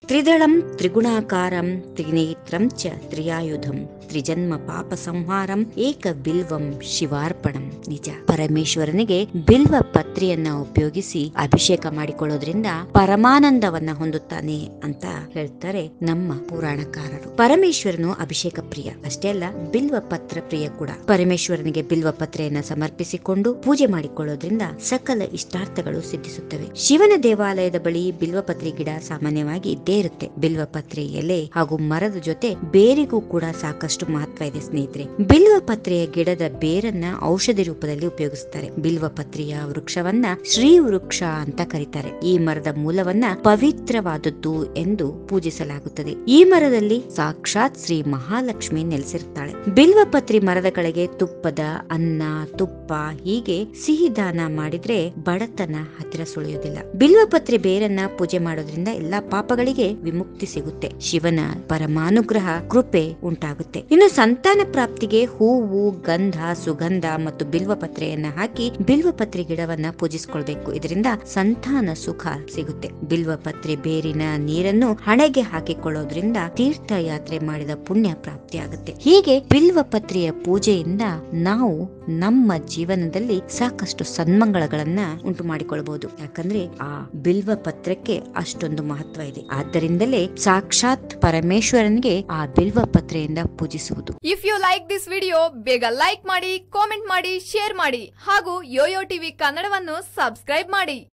ತ್ರಿದಳಂ ತ್ರಿಗುಣಾಕಾರಂ ತ್ರಿನೇತ್ರಂ ಚ ತ್ರಿಯಾಯುಧಂ ತ್ರಿಜನ್ಮ ಪಾಪ ಸಂಹಾರಂ ಏಕ ಬಿಲ್ವಂ ಶಿವಾರ್ಪಣಂ ನಿಜ ಪರಮೇಶ್ವರನಿಗೆ ಬಿಲ್ವ ಪತ್ರಿಯನ್ನ ಉಪಯೋಗಿಸಿ ಅಭಿಷೇಕ ಮಾಡಿಕೊಳ್ಳೋದ್ರಿಂದ ಪರಮಾನಂದವನ್ನ ಹೊಂದುತ್ತಾನೆ ಅಂತ ಹೇಳ್ತಾರೆ ನಮ್ಮ ಪುರಾಣಕಾರರು ಪರಮೇಶ್ವರನು ಅಭಿಷೇಕ ಪ್ರಿಯ ಅಷ್ಟೇ ಅಲ್ಲ ಬಿಲ್ವ ಪತ್ರ ಪ್ರಿಯ ಕೂಡ ಪರಮೇಶ್ವರನಿಗೆ ಬಿಲ್ವ ಪತ್ರೆಯನ್ನ ಸಮರ್ಪಿಸಿಕೊಂಡು ಪೂಜೆ ಮಾಡಿಕೊಳ್ಳೋದ್ರಿಂದ ಸಕಲ ಇಷ್ಟಾರ್ಥಗಳು ಸಿದ್ಧಿಸುತ್ತವೆ ಶಿವನ ದೇವಾಲಯದ ಬಳಿ ಬಿಲ್ವಪತ್ರೆ ಗಿಡ ಸಾಮಾನ್ಯವಾಗಿ ಇದ್ದೇ ಇರುತ್ತೆ ಬಿಲ್ವಪತ್ರೆ ಎಲೆ ಹಾಗೂ ಮರದ ಜೊತೆ ಬೇರಿಗೂ ಕೂಡ ಸಾಕಷ್ಟು ಮಹತ್ವ ಇದೆ ಸ್ನೇಹಿತರೆ ಬಿಲ್ವಪತ್ರೆಯ ಗಿಡದ ಬೇರನ್ನ ಔಷಧಿ ರೂಪದಲ್ಲಿ ಉಪಯೋಗಿಸುತ್ತಾರೆ ಬಿಲ್ವಪತ್ರೆಯ ವೃಕ್ಷವನ್ನ ಶ್ರೀ ವೃಕ್ಷ ಅಂತ ಕರೀತಾರೆ ಈ ಮರದ ಮೂಲವನ್ನ ಪವಿತ್ರವಾದದ್ದು ಎಂದು ಪೂಜಿಸಲಾಗುತ್ತದೆ ಈ ಮರದಲ್ಲಿ ಸಾಕ್ಷಾತ್ ಶ್ರೀ ಮಹಾಲಕ್ಷ್ಮಿ ನೆಲೆಸಿರುತ್ತಾಳೆ ಬಿಲ್ವಪತ್ರಿ ಮರದ ಕೆಳಗೆ ತುಪ್ಪದ ಅನ್ನ ತುಪ್ಪ ಹೀಗೆ ಸಿಹಿ ದಾನ ಮಾಡಿದ್ರೆ ಬಡತನ ಹತ್ತಿರ ಸುಳಿಯೋದಿಲ್ಲ ಬಿಲ್ವಪತ್ರೆ ಬೇರನ್ನ ಪೂಜೆ ಮಾಡೋದ್ರಿಂದ ಎಲ್ಲಾ ಪಾಪಗಳಿಗೆ ವಿಮುಕ್ತಿ ಸಿಗುತ್ತೆ ಶಿವನ ಪರಮಾನುಗ್ರಹ ಕೃಪೆ ಉಂಟಾಗುತ್ತೆ ಇನ್ನು ಸಂತಾನ ಪ್ರಾಪ್ತಿಗೆ ಹೂವು ಗಂಧ ಸುಗಂಧ ಮತ್ತು ಬಿಲ್ವಪತ್ರೆಯನ್ನ ಹಾಕಿ ಬಿಲ್ವಪತ್ರೆ ಗಿಡವನ್ನ ಪೂಜಿಸಿಕೊಳ್ಬೇಕು ಇದರಿಂದ ಸಂತಾನ ಸುಖ ಸಿಗುತ್ತೆ ಬಿಲ್ವಪತ್ರೆ ಬೇರಿನ ನೀರನ್ನು ಹಣೆಗೆ ಹಾಕಿಕೊಳ್ಳೋದ್ರಿಂದ ತೀರ್ಥಯಾತ್ರೆ ಮಾಡಿದ ಪುಣ್ಯ ಪ್ರಾಪ್ತಿಯಾಗುತ್ತೆ ಹೀಗೆ ಬಿಲ್ವಪತ್ರೆಯ ಪೂಜೆಯಿಂದ ನಾವು ನಮ್ಮ ಜೀವನದಲ್ಲಿ ಸಾಕಷ್ಟು ಸನ್ಮಂಗಳಗಳನ್ನ ಉಂಟು ಮಾಡಿಕೊಳ್ಳಬಹುದು ಯಾಕಂದ್ರೆ ಆ ಬಿಲ್ವ ಪತ್ರಕ್ಕೆ ಅಷ್ಟೊಂದು ಮಹತ್ವ ಇದೆ ಆದ್ದರಿಂದಲೇ ಸಾಕ್ಷಾತ್ ಪರಮೇಶ್ವರನಿಗೆ ಆ ಬಿಲ್ವ ಪತ್ರೆಯಿಂದ ಪೂಜಿಸುವುದು if you like this video ಬೇಗ ಲೈಕ್ ಮಾಡಿ ಕಾಮೆಂಟ್ ಮಾಡಿ ಶೇರ್ ಮಾಡಿ ಹಾಗೂ ಯೋಯೋ ಟಿವಿ ಕನ್ನಡವನ್ನು ಸಬ್ಸ್ಕ್ರೈಬ್ ಮಾಡಿ